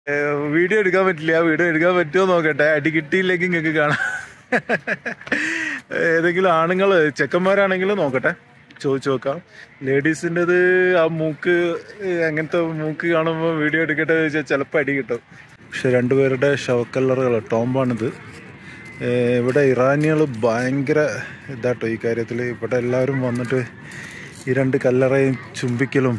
Video എടുക്കാൻ പറ്റില്ല video എടുക്കാൻ പറ്റുമോ നോക്കട്ടെ അടി കിട്ടിയില്ലെങ്കിൽ നിങ്ങൾക്ക് കാണാം ഏതെങ്കിലും ആണുങ്ങൾ ചെക്കന്മാരാണെങ്കിൽ നോക്കട്ടെ ചോദിച്ചു നോക്കാം ലേഡീസിൻ്റെത് ആ മൂക്ക് അങ്ങനത്തെ മൂക്ക് കാണുമ്പോൾ വീഡിയോ എടുക്കട്ടെ ചോദിച്ചാൽ ചിലപ്പോൾ അടി കിട്ടും പക്ഷെ രണ്ടുപേരുടെ ശവക്കല്ലറുകൾ ടോംബാണിത് ഏഹ് ഇവിടെ ഇറാനികൾ ഭയങ്കര ഇതാട്ടോ ഈ കാര്യത്തിൽ ഇവിടെ എല്ലാവരും വന്നിട്ട് ഈ രണ്ട് കല്ലറയും ചുംബിക്കലും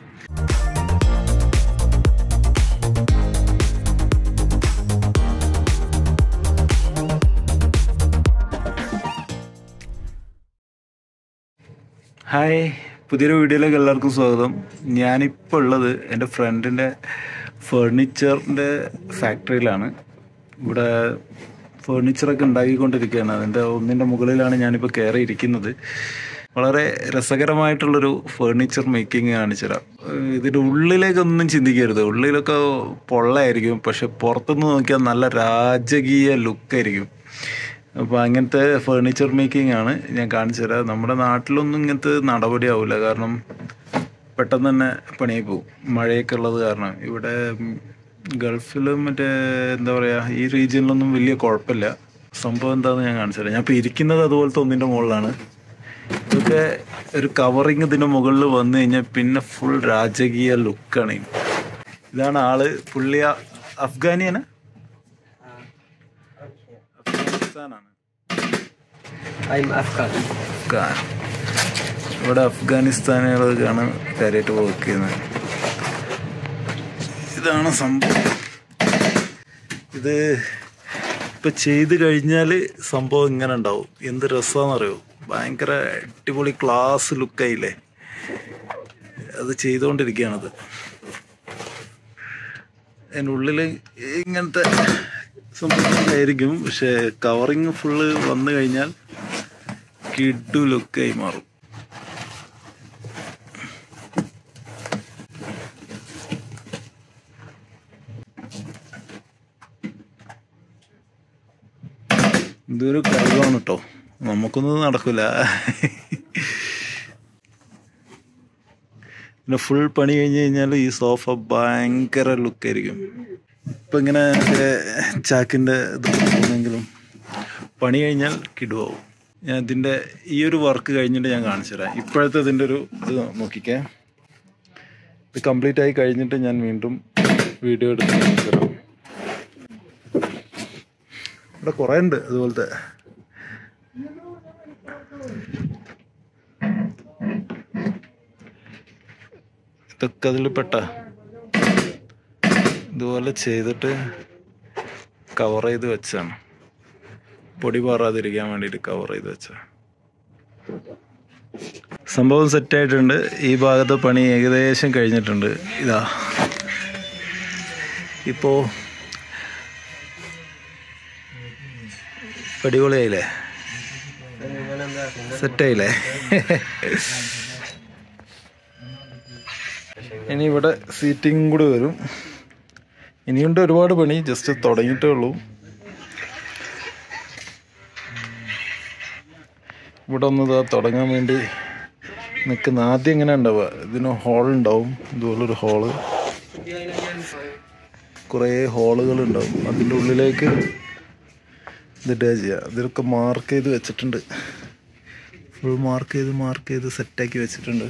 ഹായ് പുതിയൊരു വീഡിയോയിലേക്ക് എല്ലാവർക്കും സ്വാഗതം ഞാനിപ്പോൾ ഉള്ളത് എൻ്റെ ഫ്രണ്ടിൻ്റെ ഫേർണിച്ചറിൻ്റെ ഫാക്ടറിയിലാണ് ഇവിടെ ഫേർണിച്ചറൊക്കെ ഉണ്ടാക്കിക്കൊണ്ടിരിക്കുകയാണ് അതിൻ്റെ ഒന്നിൻ്റെ മുകളിലാണ് ഞാനിപ്പോൾ കയറി ഇരിക്കുന്നത് വളരെ രസകരമായിട്ടുള്ളൊരു ഫേർണിച്ചർ മേക്കിംഗ് കാണിച്ചുതരാം ഏഹ് ഇതിൻ്റെ ഉള്ളിലേക്കൊന്നും ചിന്തിക്കരുത് ഉള്ളിലൊക്കെ പൊള്ളയായിരിക്കും പക്ഷെ പുറത്തുനിന്ന് നോക്കിയാൽ നല്ല രാജകീയ ലുക്കായിരിക്കും അപ്പോൾ അങ്ങനത്തെ ഫേർണിച്ചർ മേക്കിംഗ് ആണ് ഞാൻ കാണിച്ചു തരാം നമ്മുടെ നാട്ടിലൊന്നും ഇങ്ങനത്തെ നടപടിയാവില്ല കാരണം പെട്ടെന്ന് തന്നെ പണിയായി പോകും മഴയൊക്കെ ഉള്ളത് കാരണം ഇവിടെ ഗൾഫിലും മറ്റേ എന്താ പറയുക ഈ റീജിയനിലൊന്നും വലിയ കുഴപ്പമില്ല സംഭവം എന്താണെന്ന് ഞാൻ കാണിച്ചു തരാം ഞാൻ ഇപ്പോൾ ഇരിക്കുന്നത് അതുപോലത്തെ ഒന്നിൻ്റെ മുകളിലാണ് ഇതൊക്കെ ഒരു കവറിങ് ഇതിൻ്റെ മുകളിൽ വന്നു കഴിഞ്ഞാൽ പിന്നെ ഫുൾ രാജകീയ ലുക്കാണ് ഇതാണ് ആള് പുള്ളി അഫ്ഗാനിയാണ് അഫ്ഗാനിസ്ഥാനാണ് I'm Afghan. അഫ്ഗാൻ ഇവിടെ അഫ്ഗാനിസ്ഥാനികളൊക്കെയാണ് കാര്യമായിട്ട് വർക്ക് ചെയ്യുന്നത് ഇതാണ് സംഭവം ഇത് ഇപ്പൊ ചെയ്ത് കഴിഞ്ഞാൽ സംഭവം ഇങ്ങനെ ഉണ്ടാവും എന്ത് രസമാണെന്നറിയോ ഭയങ്കര അടിപൊളി ക്ലാസ് ലുക്കായില്ലേ അത് ചെയ്തുകൊണ്ടിരിക്കുകയാണത് അതിനുള്ളിൽ ഇങ്ങനത്തെ സംഭവങ്ങളായിരിക്കും പക്ഷെ കവറിങ് ഫുള്ള് വന്നു കഴിഞ്ഞാൽ കിഡു ലുക്കായി മാറും ഇതൊരു കഴിവാണ് കേട്ടോ നമുക്കൊന്നും നടക്കില്ല പിന്നെ ഫുൾ പണി കഴിഞ്ഞ് കഴിഞ്ഞാൽ ഈ സോഫ ഭയങ്കര ലുക്കായിരിക്കും ഇപ്പം ഇങ്ങനെ മറ്റേ ചാക്കിൻ്റെ ഇത് പോകുന്നെങ്കിലും പണി കഴിഞ്ഞാൽ കിടുവാവും ഞാൻ ഇതിൻ്റെ ഈ ഒരു വർക്ക് കഴിഞ്ഞിട്ട് ഞാൻ കാണിച്ചു തരാം ഇപ്പോഴത്തെ ഇതിൻ്റെ ഒരു ഇത് നോക്കിക്കേ ഇത് കംപ്ലീറ്റ് ആയി കഴിഞ്ഞിട്ട് ഞാൻ വീണ്ടും വീഡിയോ എടുത്ത് കാണിച്ചു തരാം ഇവിടെ കുറേ ഉണ്ട് അതുപോലത്തെ ഇതൊക്കെ അതിൽ പെട്ട ഇതുപോലെ ചെയ്തിട്ട് കവർ ചെയ്ത് വെച്ചാണ് പൊടി പാറാതിരിക്കാൻ വേണ്ടിയിട്ട് കവർ ചെയ്ത് വെച്ച സംഭവം സെറ്റായിട്ടുണ്ട് ഈ ഭാഗത്തെ പണി ഏകദേശം കഴിഞ്ഞിട്ടുണ്ട് ഇതാ ഇപ്പോ അടിപൊളിയായില്ലേ സെറ്റായില്ലേ ഇനി ഇവിടെ സീറ്റിംഗ് കൂടി വരും ഇനിയുണ്ട് ഒരുപാട് പണി ജസ്റ്റ് തുടങ്ങിയിട്ടേ ഉള്ളൂ ഇവിടെ ഒന്ന് ഇതാ തുടങ്ങാൻ വേണ്ടി നിൽക്കുന്ന ആദ്യം എങ്ങനെ ഉണ്ടാവുക ഇതിന് ഹോൾ ഉണ്ടാവും ഇതുപോലൊരു ഹോള് കുറേ ഹോളുകൾ ഉണ്ടാവും അതിൻ്റെ ഉള്ളിലേക്ക് ഇതിട്ട് ചെയ്യുക ഇതിലൊക്കെ മാർക്ക് ചെയ്ത് വെച്ചിട്ടുണ്ട് ഫുൾ മാർക്ക് ചെയ്ത് മാർക്ക് ചെയ്ത് സെറ്റാക്കി വെച്ചിട്ടുണ്ട്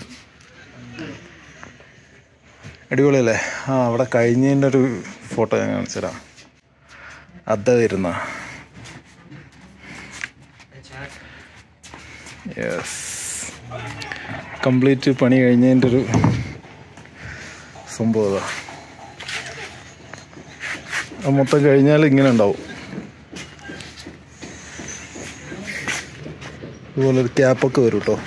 അടിപൊളിയല്ലേ ആ അവിടെ കഴിഞ്ഞതിൻ്റെ ഒരു ഫോട്ടോ ഞാൻ കാണിച്ചു തരാം അതാ വരുന്ന യെസ് കംപ്ലീറ്റ് പണി കഴിഞ്ഞതിൻ്റെ ഒരു സംഭവം അതാ അത് മൊത്തം കഴിഞ്ഞാൽ ഇങ്ങനെ ഉണ്ടാവും ഇതുപോലെ ഒരു ക്യാപ്പൊക്കെ വരും കേട്ടോ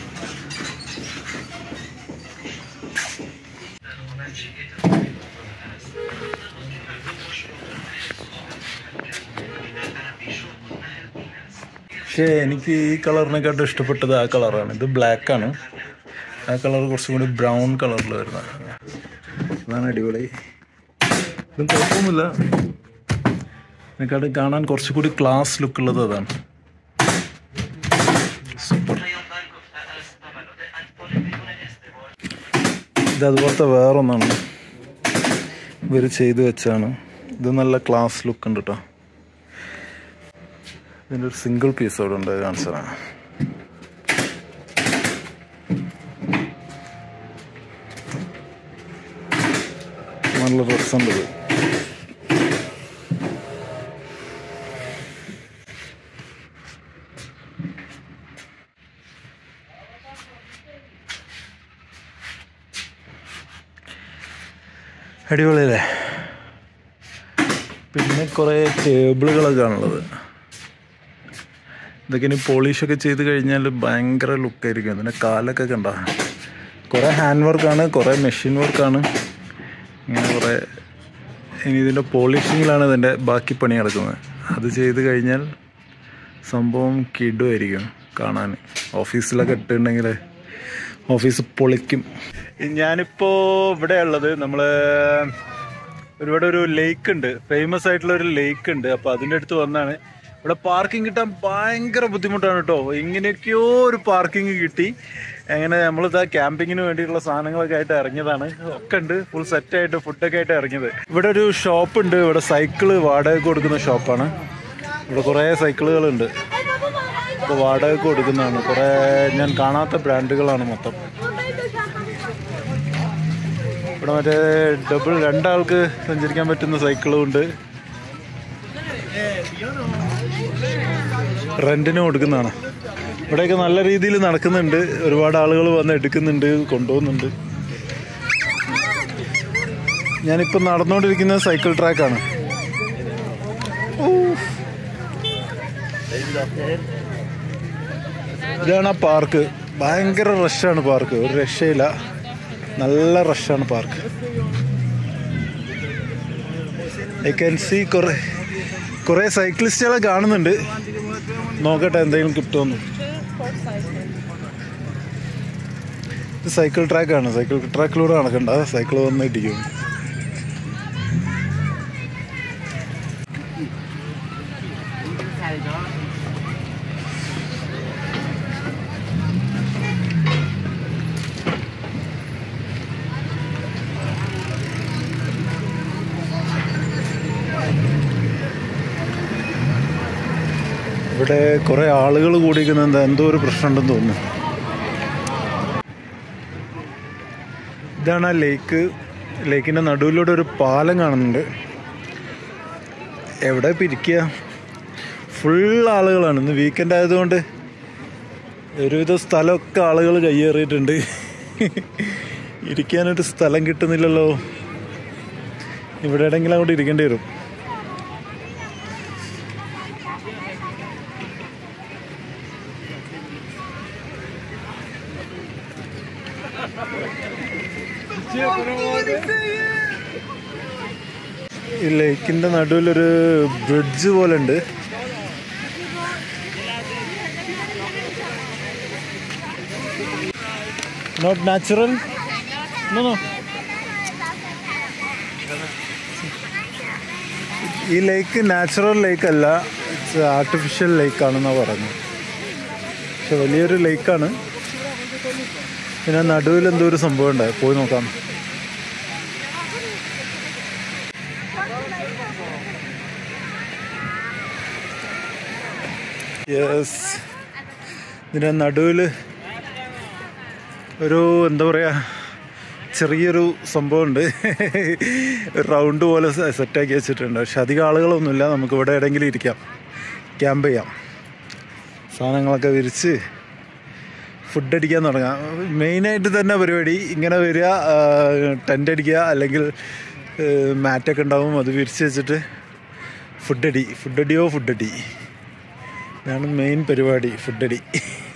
പക്ഷേ എനിക്ക് ഈ കളറിനെക്കാട്ടും ഇഷ്ടപ്പെട്ടത് ആ കളറാണ് ഇത് ബ്ലാക്ക് ആണ് ആ കളർ കുറച്ചും കൂടി ബ്രൗൺ കളറിൽ വരുന്ന അതാണ് അടിപൊളി ഇതും കുഴപ്പമൊന്നുമില്ല ഇതിനെക്കാട്ടും കാണാൻ കുറച്ചുകൂടി ക്ലാസ് ലുക്ക് ഉള്ളത് അതാണ് സൂപ്പർ ഇത് അതുപോലത്തെ വേറൊന്നാണ് ഇവർ ചെയ്തു വെച്ചാണ് ഇത് നല്ല ക്ലാസ് ലുക്ക് ഉണ്ട് കേട്ടോ ഇതിൻ്റെ ഒരു സിംഗിൾ പീസ് അവിടെ ഉണ്ട് കാണിച്ചതാണ് നല്ല രസമുണ്ട് ഇത് അടിപൊളിയല്ലേ പിന്നെ കുറേ ടേബിളുകളൊക്കെ ആണുള്ളത് ഇതൊക്കെ ഇനി പോളിഷൊക്കെ ചെയ്ത് കഴിഞ്ഞാൽ ഭയങ്കര ലുക്കായിരിക്കും അതിൻ്റെ കാലൊക്കെ കണ്ട കുറേ ഹാൻഡ് വർക്കാണ് കുറേ മെഷീൻ വർക്കാണ് ഇങ്ങനെ കുറേ ഇനി ഇതിൻ്റെ പോളിഷിങ്ങിലാണ് ഇതിൻ്റെ ബാക്കി പണി നടക്കുന്നത് അത് ചെയ്ത് കഴിഞ്ഞാൽ സംഭവം കിടുമായിരിക്കും കാണാൻ ഓഫീസിലൊക്കെ ഇട്ടിട്ടുണ്ടെങ്കിൽ ഓഫീസ് പൊളിക്കും ഞാനിപ്പോൾ ഇവിടെ ഉള്ളത് നമ്മൾ ഇവിടെ ഒരു ലേക്ക് ഉണ്ട് ഫേമസ് ആയിട്ടുള്ള ഒരു ലേക്ക് ഉണ്ട് അപ്പോൾ അതിൻ്റെ അടുത്ത് വന്നാണ് ഇവിടെ പാർക്കിംഗ് കിട്ടാൻ ഭയങ്കര ബുദ്ധിമുട്ടാണ് കേട്ടോ ഇങ്ങനെയൊക്കെയോ ഒരു പാർക്കിംഗ് കിട്ടി അങ്ങനെ നമ്മളിതാ ക്യാമ്പിങ്ങിന് വേണ്ടിയിട്ടുള്ള സാധനങ്ങളൊക്കെ ആയിട്ട് ഇറങ്ങിയതാണ് ഒക്കെ ഉണ്ട് ഫുൾ സെറ്റ് ആയിട്ട് ഫുഡൊക്കെ ആയിട്ട് ഇറങ്ങിയത് ഇവിടെ ഒരു ഷോപ്പ് ഉണ്ട് ഇവിടെ സൈക്കിള് വാടക കൊടുക്കുന്ന ഷോപ്പാണ് ഇവിടെ കുറേ സൈക്കിളുകളുണ്ട് ഇപ്പോൾ വാടക കൊടുക്കുന്നതാണ് കുറേ ഞാൻ കാണാത്ത ബ്രാൻഡുകളാണ് മൊത്തം ഇവിടെ മറ്റേ ഡബിൾ രണ്ടാൾക്ക് സഞ്ചരിക്കാൻ പറ്റുന്ന സൈക്കിളും ഉണ്ട് റെന്റിന് കൊടുക്കുന്നതാണ് ഇവിടെയൊക്കെ നല്ല രീതിയിൽ നടക്കുന്നുണ്ട് ഒരുപാട് ആളുകൾ വന്ന് എടുക്കുന്നുണ്ട് കൊണ്ടുപോകുന്നുണ്ട് ഞാനിപ്പോൾ നടന്നുകൊണ്ടിരിക്കുന്ന സൈക്കിൾ ട്രാക്കാണ് ഇതാണ് ആ പാർക്ക് ഭയങ്കര റഷാണ് പാർക്ക് ഒരു രക്ഷയില്ല നല്ല റഷാണ് പാർക്ക് ഐ ക്യാൻ സി കുറെ കുറെ സൈക്ലിസ്റ്റുകളെ കാണുന്നുണ്ട് നോക്കട്ടെ എന്തെങ്കിലും കിട്ടുമെന്ന് ഇത് സൈക്കിൾ ട്രാക്കാണ് സൈക്കിൾ ട്രാക്കിലൂടെ നടക്കണ്ട സൈക്കിൾ വന്ന് ഇടിക്കും ഇവിടെ കുറെ ആളുകൾ കൂടിയിരിക്കുന്ന എന്താ എന്തോ ഒരു പ്രശ്നമുണ്ടെന്ന് തോന്നുന്നു ഇതാണ് ആ ലേക്ക് ലേക്കിന്റെ നടുവിലൂടെ ഒരു പാലം കാണുന്നുണ്ട് എവിടെ പിരിക്കുക ഫുൾ ആളുകളാണ് ഇന്ന് വീക്കെൻഡ് ആയതുകൊണ്ട് ഒരുവിധ സ്ഥലമൊക്കെ ആളുകൾ കയ്യേറിയിട്ടുണ്ട് ഇരിക്കാനൊരു സ്ഥലം കിട്ടുന്നില്ലല്ലോ ഇവിടെ എവിടെയെങ്കിലും അങ്ങോട്ട് ഇരിക്കേണ്ടി വരും ഈ ലേക്കിന്റെ നടുവിലൊരു ബ്രിഡ്ജ് പോലെ ഉണ്ട് നോട്ട് നാച്ചുറൽ നോ ഈ ലേക്ക് നാച്ചുറൽ ലേക്ക് അല്ല ഇറ്റ്സ് ആർട്ടിഫിഷ്യൽ ലേക്കാണെന്നാണ് പറഞ്ഞത് പക്ഷെ വലിയൊരു ലേക്കാണ് പിന്നെ നടുവിൽ എന്തോ ഒരു സംഭവം ഉണ്ട് പോയി നോക്കാം യെസ് ഇതിൻ്റെ നടുവിൽ ഒരു എന്താ പറയുക ചെറിയൊരു സംഭവമുണ്ട് റൗണ്ട് പോലെ സെറ്റാക്കി വെച്ചിട്ടുണ്ട് പക്ഷെ അധികം ആളുകളൊന്നുമില്ല നമുക്ക് ഇവിടെ എവിടെയെങ്കിലും ഇരിക്കാം ക്യാമ്പ് ചെയ്യാം സാധനങ്ങളൊക്കെ വിരിച്ച് ഫുഡ് അടിക്കാൻ തുടങ്ങാം മെയിനായിട്ട് തന്നെ പരിപാടി ഇങ്ങനെ വരിക ടെൻ്റ് അടിക്കുക അല്ലെങ്കിൽ മാറ്റൊക്കെ ഉണ്ടാവും അത് വിരിച്ച് വെച്ചിട്ട് ഫുഡ് അടി ഫുഡ് അടിയോ ഫുഡ് അടി ഇതാണ് മെയിൻ പരിപാടി ഫുഡ് അടി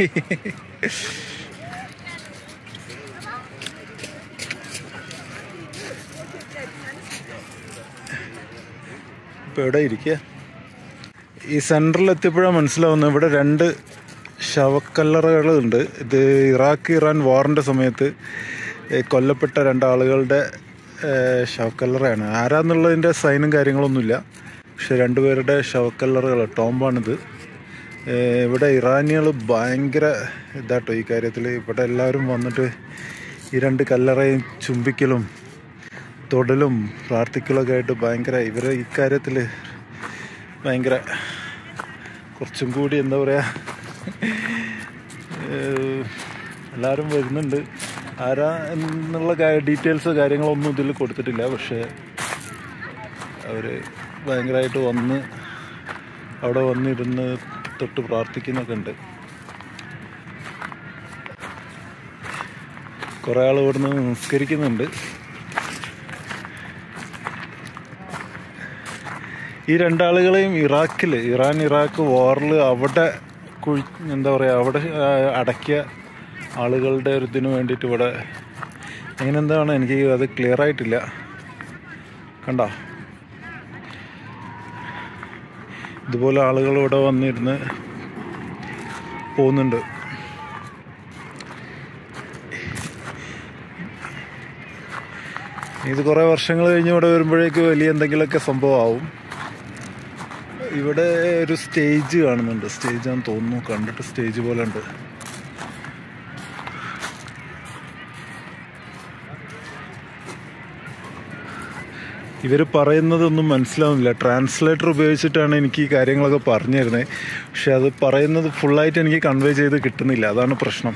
ഇപ്പോൾ എവിടെ ഇരിക്കുക ഈ സെൻറ്ററിൽ എത്തിയപ്പോഴാണ് മനസ്സിലാവുന്നത് ഇവിടെ രണ്ട് ശവക്കല്ലറകളുണ്ട് ഇത് ഇറാഖ് ഇറാൻ വാറിൻ്റെ സമയത്ത് ഏ, കൊല്ലപ്പെട്ട രണ്ടാളുകളുടെ ഏ, ശവക്കല്ലറയാണ് ആരാന്നുള്ളതിൻ്റെ സൈനും കാര്യങ്ങളൊന്നുമില്ല പക്ഷെ രണ്ടുപേരുടെ ശവക്കല്ലറകൾ ടോംബാണിത് ഏ, ഇവിടെ ഇറാനികൾ ഭയങ്കര ഇതാട്ടോ ഈ കാര്യത്തിൽ ഇവിടെ എല്ലാവരും വന്നിട്ട് ഈ രണ്ട് കല്ലറയും ചുംബിക്കലും തൊടലും പ്രാർത്ഥിക്കലൊക്കെ ആയിട്ട് ഭയങ്കര ഇവരെ ഇക്കാര്യത്തിൽ ഭയങ്കര കുറച്ചും കൂടി എന്താ പറയുക എല്ലാവരും വരുന്നുണ്ട് ആരാ എന്നുള്ള ഡീറ്റെയിൽസ് കാര്യങ്ങളൊന്നും ഇതിൽ കൊടുത്തിട്ടില്ല പക്ഷേ അവർ ഭയങ്കരമായിട്ട് വന്ന് അവിടെ വന്നിരുന്ന് തൊട്ട് പ്രാർത്ഥിക്കുന്നൊക്കെ ഉണ്ട് കുറേ ആൾ ഇവിടുന്ന് നിസ്കരിക്കുന്നുണ്ട് ഈ രണ്ടാളുകളെയും ഇറാഖിൽ ഇറാൻ ഇറാഖ് വാറിൽ അവിടെ കുഴി എന്താ പറയുക അവിടെ ആ, അടക്കിയ ആളുകളുടെ ഒരു ഇതിന് വേണ്ടിയിട്ട് ഇവിടെ അങ്ങനെ എന്താണ് എനിക്ക് അത് ക്ലിയർ ആയിട്ടില്ല കണ്ടോ ഇതുപോലെ ആളുകൾ ഇവിടെ വന്നിരുന്ന് പോകുന്നുണ്ട് ഇത് കുറേ വർഷങ്ങൾ കഴിഞ്ഞ് ഇവിടെ വരുമ്പോഴേക്ക് വലിയ എന്തെങ്കിലുമൊക്കെ സംഭവമാവും ഇവിടെ ഒരു സ്റ്റേജ് കാണുന്നുണ്ട് സ്റ്റേജ് ആണെന്ന് തോന്നുന്നു കണ്ടിട്ട് സ്റ്റേജ് പോലെ ഉണ്ട് ഇവർ പറയുന്നതൊന്നും മനസ്സിലാവുന്നില്ല ട്രാൻസ്ലേറ്റർ ഉപയോഗിച്ചിട്ടാണ് എനിക്ക് ഈ കാര്യങ്ങളൊക്കെ പറഞ്ഞു തരുന്നത് പക്ഷെ അത് പറയുന്നത് ഫുള്ളായിട്ട് എനിക്ക് കൺവേ ചെയ്ത് കിട്ടുന്നില്ല അതാണ് പ്രശ്നം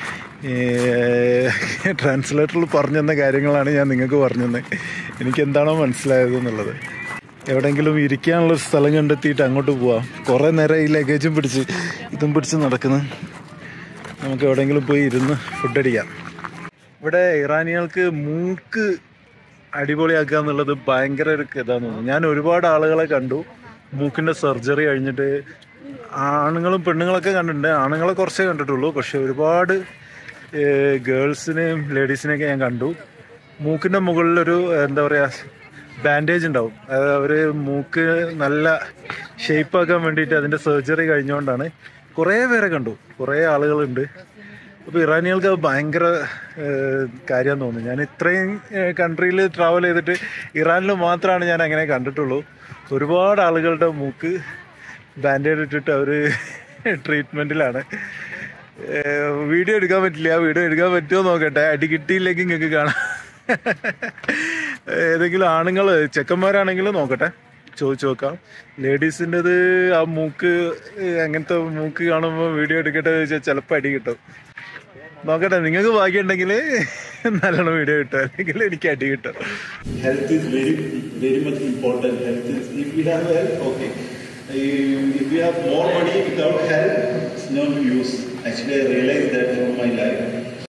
ട്രാൻസ്ലേറ്ററിൽ പറഞ്ഞു തന്ന കാര്യങ്ങളാണ് ഞാൻ നിങ്ങൾക്ക് പറഞ്ഞു തന്നെ എനിക്ക് എന്താണോ മനസ്സിലായത് എന്നുള്ളത് എവിടെയെങ്കിലും ഇരിക്കാനുള്ളൊരു സ്ഥലം കണ്ടെത്തിയിട്ട് അങ്ങോട്ട് പോവാം കുറേ നേരം ഈ ലഗേജും പിടിച്ച് ഇതും പിടിച്ച് നടക്കുന്നു നമുക്ക് എവിടെയെങ്കിലും പോയി ഇരുന്ന് ഫുഡ് അടിക്കാം ഇവിടെ ഇറാനികൾക്ക് മൂക്ക് അടിപൊളിയാക്കുക എന്നുള്ളത് ഭയങ്കര ഒരു ഇതാന്ന് തോന്നുന്നു ഞാൻ ഒരുപാട് ആളുകളെ കണ്ടു മൂക്കിൻ്റെ സർജറി കഴിഞ്ഞിട്ട് ആണുങ്ങളും പെണ്ണുങ്ങളൊക്കെ കണ്ടിട്ടുണ്ട് ആണുങ്ങളെ കുറച്ചേ കണ്ടിട്ടുള്ളൂ പക്ഷെ ഒരുപാട് ഗേൾസിനെയും ലേഡീസിനെയൊക്കെ ഞാൻ കണ്ടു മൂക്കിൻ്റെ മുകളിലൊരു എന്താ പറയുക ബാൻഡേജ് ഉണ്ടാവും അത് അവർ മൂക്ക് നല്ല ഷേപ്പാക്കാൻ വേണ്ടിയിട്ട് അതിൻ്റെ സർജറി കഴിഞ്ഞുകൊണ്ടാണ് കുറേ പേരെ കണ്ടു കുറേ ആളുകളുണ്ട് അപ്പോൾ ഇറാനികൾക്ക് അത് ഭയങ്കര കാര്യം തോന്നുന്നു ഞാൻ ഇത്രയും കൺട്രിയിൽ ട്രാവൽ ചെയ്തിട്ട് ഇറാനിൽ മാത്രമാണ് ഞാൻ അങ്ങനെ കണ്ടിട്ടുള്ളൂ ഒരുപാട് ആളുകളുടെ മൂക്ക് ബാൻഡേഡ് ഇട്ടിട്ട് അവർ ട്രീറ്റ്മെൻറ്റിലാണ് വീഡിയോ എടുക്കാൻ പറ്റില്ല വീഡിയോ എടുക്കാൻ പറ്റുമോ നോക്കട്ടെ അടി കിട്ടിയില്ലെങ്കിൽ നിങ്ങൾക്ക് കാണാം ഏതെങ്കിലും ആണുങ്ങൾ ചെക്കന്മാരാണെങ്കിൽ നോക്കട്ടെ ചോദിച്ചു നോക്കാം ലേഡീസിൻ്റെത് ആ മൂക്ക് അങ്ങനത്തെ മൂക്ക് കാണുമ്പോൾ വീഡിയോ എടുക്കട്ടെ ചോദിച്ചാൽ ചിലപ്പോൾ അടി കിട്ടും നോക്കട്ടെ നിങ്ങൾക്ക് ഭാഗ്യമുണ്ടെങ്കിൽ നല്ലോണം വീഡിയോ കിട്ടും അല്ലെങ്കിൽ എനിക്ക് അടി കിട്ടും health is very very much important health is if you have health okay if you have more money without health it's no use actually I realize that from my life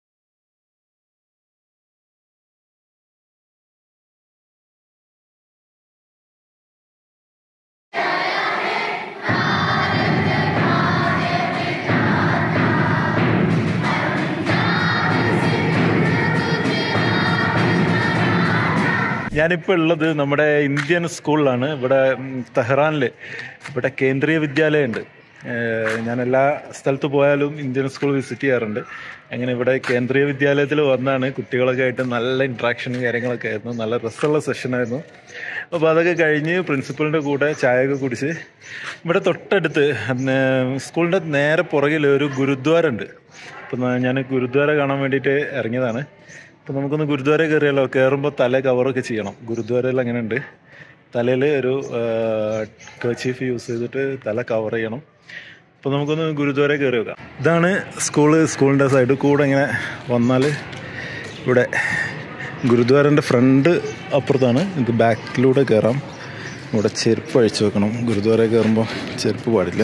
ഞാനിപ്പോൾ ഉള്ളത് നമ്മുടെ Indian സ്കൂളിലാണ് ഇവിടെ ഉം, തെഹ്റാനിൽ ഇവിടെ കേന്ദ്രീയ വിദ്യാലയമുണ്ട് ഏഹ് ഞാൻ എല്ലാ സ്ഥലത്ത് പോയാലും ഇന്ത്യൻ സ്കൂൾ വിസിറ്റ് ചെയ്യാറുണ്ട് അങ്ങനെ ഇവിടെ കേന്ദ്രീയ വിദ്യാലയത്തിൽ വന്നാണ് കുട്ടികളൊക്കെ ആയിട്ട് നല്ല ഇൻട്രാക്ഷനും കാര്യങ്ങളൊക്കെ ആയിരുന്നു നല്ല രസമുള്ള സെഷനായിരുന്നു അപ്പോൾ അതൊക്കെ കഴിഞ്ഞ് പ്രിൻസിപ്പളിൻ്റെ കൂടെ ചായയൊക്കെ കുടിച്ച് ഇവിടെ തൊട്ടടുത്ത് പിന്നെ സ്കൂളിൻ്റെ നേരെ പുറകിൽ ഒരു ഗുരുദ്വാര ഉണ്ട് അപ്പം ഞാൻ ഗുരുദ്വാര കാണാൻ വേണ്ടിയിട്ട് ഇറങ്ങിയതാണ് അപ്പോൾ നമുക്കൊന്ന് ഗുരുദ്വാര കയറിയാലോ കയറുമ്പോൾ തല കവറൊക്കെ ചെയ്യണം ഗുരുദ്വാരയിൽ അങ്ങനെ ഉണ്ട് തലയിൽ ഒരു കർച്ചീഫ് യൂസ് ചെയ്തിട്ട് തല കവർ ചെയ്യണം അപ്പോൾ നമുക്കൊന്ന് ഗുരുദ്വാര കയറി വെക്കാം ഇതാണ് സ്കൂള് സ്കൂളിൻ്റെ സൈഡിൽ കൂടെ ഇങ്ങനെ വന്നാൽ ഇവിടെ ഗുരുദ്വാരൻ്റെ ഫ്രണ്ട് അപ്പുറത്താണ് ഇത് ബാക്കിലൂടെ കയറാം ഇവിടെ ചെരുപ്പ് അഴിച്ചു വെക്കണം ഗുരുദ്വാര കയറുമ്പോൾ ചെരുപ്പ് പാടില്ല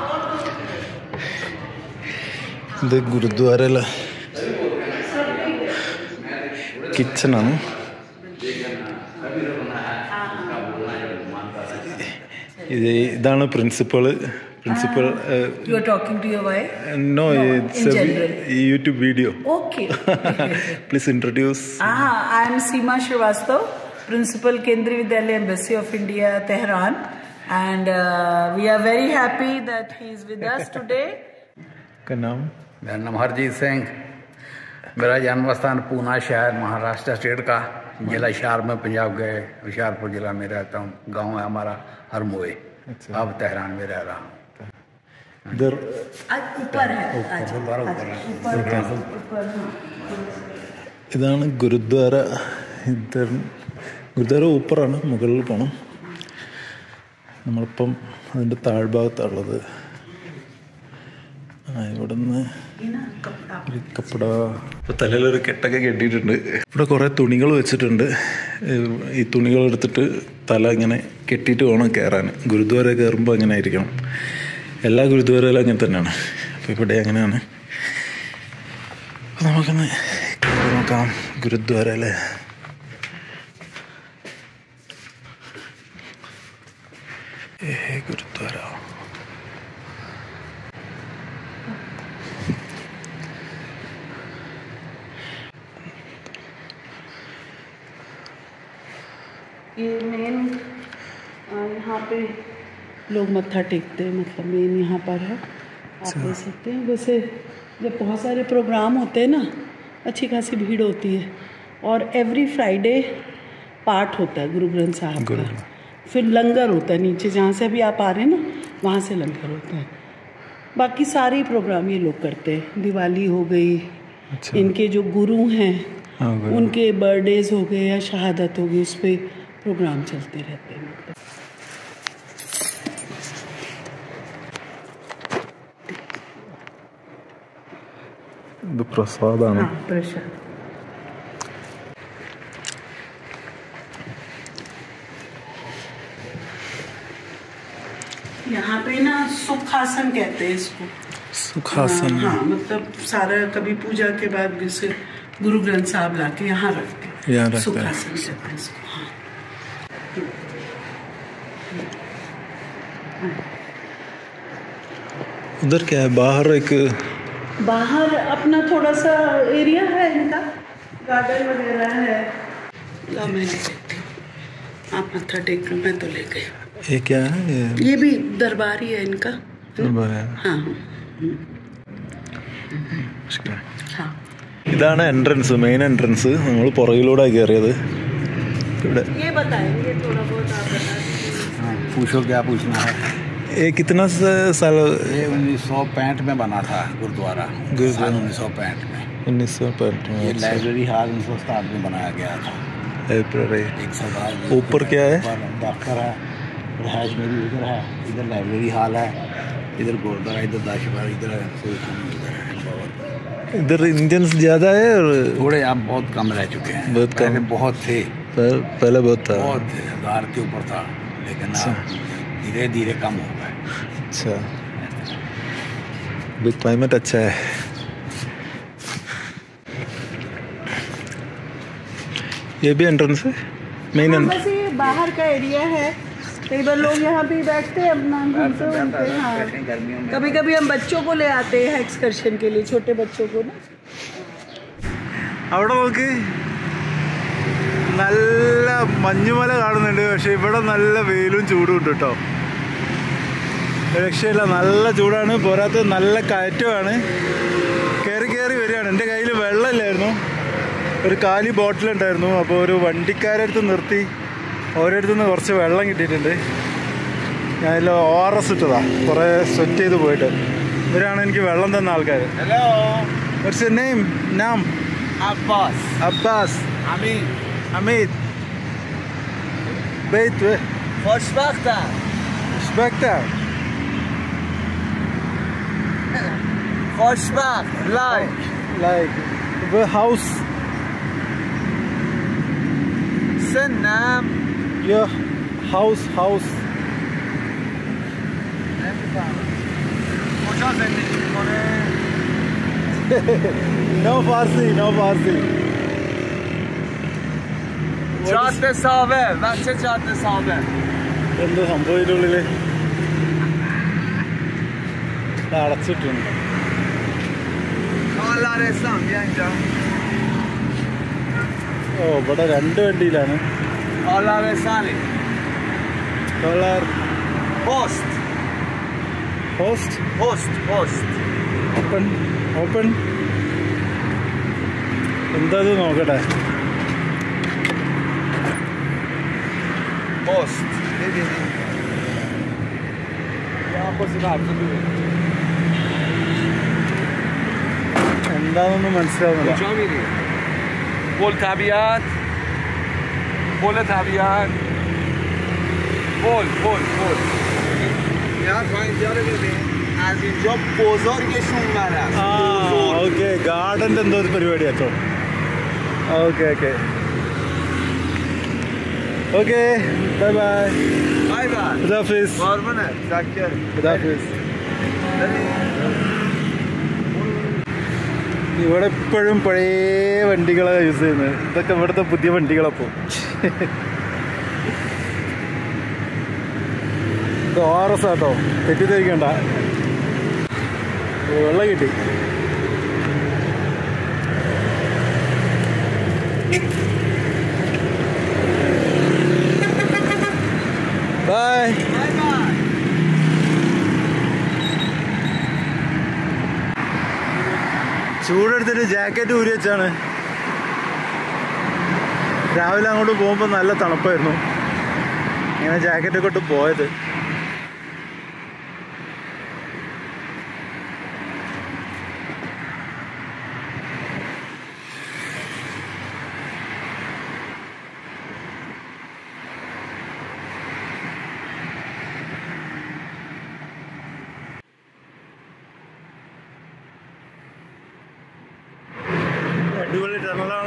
ഇത് ഗുരുദ്വാരയിലെ കിച്ചണാണ് ഇത് ഇതാണ് principal principal You are talking to your wife? No it's in general. YouTube video Okay. Please introduce ah, I am Seema Srivastav, Principal Kendriya Vidyalaya Embassy of India, Tehran. And uh, we are very happy that he is with us today. नाम मेरा नाम हरजीत सिंह मेरा जन्म स्थान पूना शहर Maharashtra state का जिला हिशार में पंजाब गए हुशियारपुर जिला में रहता हूँ गांव है हमारा हरमोए अब तेहरान में रह रहा हूँ इधर ऊपर है अच्छा, गुरुद्वारा ऊपर है ऊपर है, ऊपर हाँ। ഇതാണ് ഗുരുദ്വാര ഇത് ഗുരുദ്വാര ഊപ്പറാണ് മുകളിൽ പോകണം നമ്മളിപ്പം അതിൻ്റെ താഴ്ഭാഗത്താണുള്ളത് ആ ഇവിടെ നിന്ന് ഒരു കപ്പട ഇപ്പോൾ തലയിലൊരു കെട്ടൊക്കെ കെട്ടിയിട്ടുണ്ട് ഇവിടെ കുറേ തുണികൾ വെച്ചിട്ടുണ്ട് ഏഹ് ഈ തുണികൾ എടുത്തിട്ട് തല ഇങ്ങനെ കെട്ടിയിട്ട് വേണം കയറാൻ ഗുരുദ്വാര കയറുമ്പോൾ അങ്ങനെ ആയിരിക്കണം എല്ലാ ഗുരുദ്വാരയിലും അങ്ങനെ തന്നെയാണ് അപ്പോൾ ഇവിടെ അങ്ങനെയാണ് അപ്പോൾ നമുക്കൊന്ന് കയറി നോക്കാം ഗുരുദ്വാര അല്ലേ ഏ ഗുരുദ്വാര ये मेन यहाँ पे लोग मत्था टेकते हैं मतलब मेन यहाँ पर है आप देख सकते हैं वैसे जब बहुत सारे प्रोग्राम होते हैं ना अच्छी खासी भीड़ होती है और एवरी फ्राइडे पाठ होता है गुरु ग्रंथ साहब गुरु का फिर लंगर होता है नीचे जहाँ से अभी आप आ रहे हैं ना वहाँ से लंगर होता है बाकी सारे प्रोग्राम ये लोग करते हैं दिवाली हो गई अच्छा इनके जो गुरु हैं हाँ, गुरु। उनके बर्थडेज हो गए या शहादत हो गई उस पर प्रोग्राम चलते रहते हैं मतलब ഇത് പ്രസാദാണ് हाँ प्रसाद यहाँ पे ना सुखासन कहते हैं इसको सुखासन हाँ हाँ, मतलब सारा कभी पूजा के बाद जैसे गुरु ग्रंथ साहब लाके यहाँ रखते हैं यहाँ रखते हैं। सुखासन कहते हैं इसको हाँ उधर क्या है बाहर एक बाहर अपना थोड़ा सा एरिया है इनका गार्डन वगैरह है ला मैं ले लेती हूँ आप मत्था टेक लो मैं तो ले गई ये क्या है ये ये भी दरबार ही है इनका दरबार है। हाँ इसका। हाँ ഇതാണ് എൻട്രൻസ് മെയിൻ എൻട്രൻസ് നമ്മൾ പുറകിലൂടെ കയറിയത് ഇവിടെ ये बताएंगे थोड़ा बहुत आप बता दीजिए हाँ, पूछो क्या पूछना है ये कितना सा- साल ये उन्नीस सौ पैंठ में बना था गुरुद्वारा गुरुद्वारा। सन उन्नीस सौ पैंठ में उन्नीस सौ पैंठ में ये अच्छा। लाइब्रेरी हॉल उन्नीस सौ साठ में बनाया गया था लाइब्रेरी एक सरदार ऊपर क्या है? डॉक्टर है रहायश मेरी उधर है इधर लाइब्रेरी हॉल है इधर गुरुद्वारा इधर दाशबार इधर है कोई कमी इधर है बहुत इधर इंडियंस ज्यादा है और थोड़े आप बहुत कम रह चुके हैं बहुत कम। पहले बहुत थे पह- पहले बहुत था बहुत थे हजार के ऊपर था लेकिन अब धीरे धीरे कम हो गए अच्छा अभी क्लाइमेट अच्छा है ये भी एंट्रेंस है मेन हाँ, बस ये बाहर का एरिया है कई बार लोग यहाँ पे ही बैठते हैं अपना घूमते घूमते हाँ गर्मियों में कभी कभी हम बच्चों को ले आते हैं एक्सकर्शन के लिए छोटे बच्चों को ना അവിടെ നോക്ക് നല്ല മഞ്ഞുമല കാണുന്നുണ്ട് പക്ഷെ ഇവിടെ നല്ല വെയിലും ചൂടും ഉണ്ട് കേട്ടോ രക്ഷയില്ല നല്ല ചൂടാണ് പോരാത്ത നല്ല കയറ്റമാണ് കയറി കയറി വരികയാണ് എൻ്റെ കയ്യിൽ വെള്ളമില്ലായിരുന്നു ഒരു കാലി ബോട്ടിലുണ്ടായിരുന്നു അപ്പോൾ ഒരു വണ്ടിക്കാരടുത്ത് നിർത്തി ഓരോരുത്തു നിന്ന് കുറച്ച് വെള്ളം കിട്ടിയിട്ടുണ്ട് ഞാൻ അതിൽ ഒ ആർ എസ് ഇട്ടതാ കുറേ സ്വെറ്റ് ചെയ്ത് പോയിട്ട് ഇവരാണ് എനിക്ക് വെള്ളം തന്ന ആൾക്കാർ हेलो കുറച്ച് നെയിം നാം Abbas Abbas, Amin Hamid, Beit ve خوشبختم Spekter. خوشبخت لایک Like the house, سنم your house, house. کجا زندگی میکنه No Farsi, no Farsi. جاده ساوه بچه جاده ساوه എന്തോ സംഭവം ഇതിൻ്റെ ഉള്ളില് ഇത് അടച്ചിട്ടുണ്ട് مالارستان بیا اینجا ഓ ഇവിടെ രണ്ട് വണ്ടിയിലാണ് مالارستانی ഡോളർ پست ഹോസ്റ്റ് پست پست ഓപ്പൺ ഓപ്പൺ എന്താ ഇത് നോക്കട്ടെ پست ببینید یا خوشی قبضه എന്താണെന്നൊന്നും മനസ്സിലാവുന്നില്ല کجا میری؟ گل طبیعت پل طبیعت پل پل پل یا تا اینجا رو ببین از اینجا بزرگشون است ഓക്കെ ഗാർഡന്റെ എന്തോ ഒരു പരിപാടി കേട്ടോ okay okay okay bye bye بای بای ഖുദാഫിസ് قربونه شکر ഖുദാഫിസ് ഇവിടെ ഇപ്പോഴും പഴയ വണ്ടികളാണ് യൂസ് ചെയ്യുന്നത് ഇതൊക്കെ ഇവിടുത്തെ പുതിയ വണ്ടികളപ്പോൾ ഇത് ഓർ എസ് ആട്ടോ തെറ്റിദ്ധരിക്കണ്ട ഓ, വെള്ളം കിട്ടി ബൈ بای بای ചൂടെടുത്തിട്ട് ജാക്കറ്റ് ഊരി വെച്ചാണ് രാവിലെ അങ്ങോട്ട് പോകുമ്പോൾ നല്ല തണുപ്പായിരുന്നു ഇങ്ങനെ ജാക്കറ്റൊക്കെ ഇട്ട് പോയത് അടിപൊളി ടണലാണ്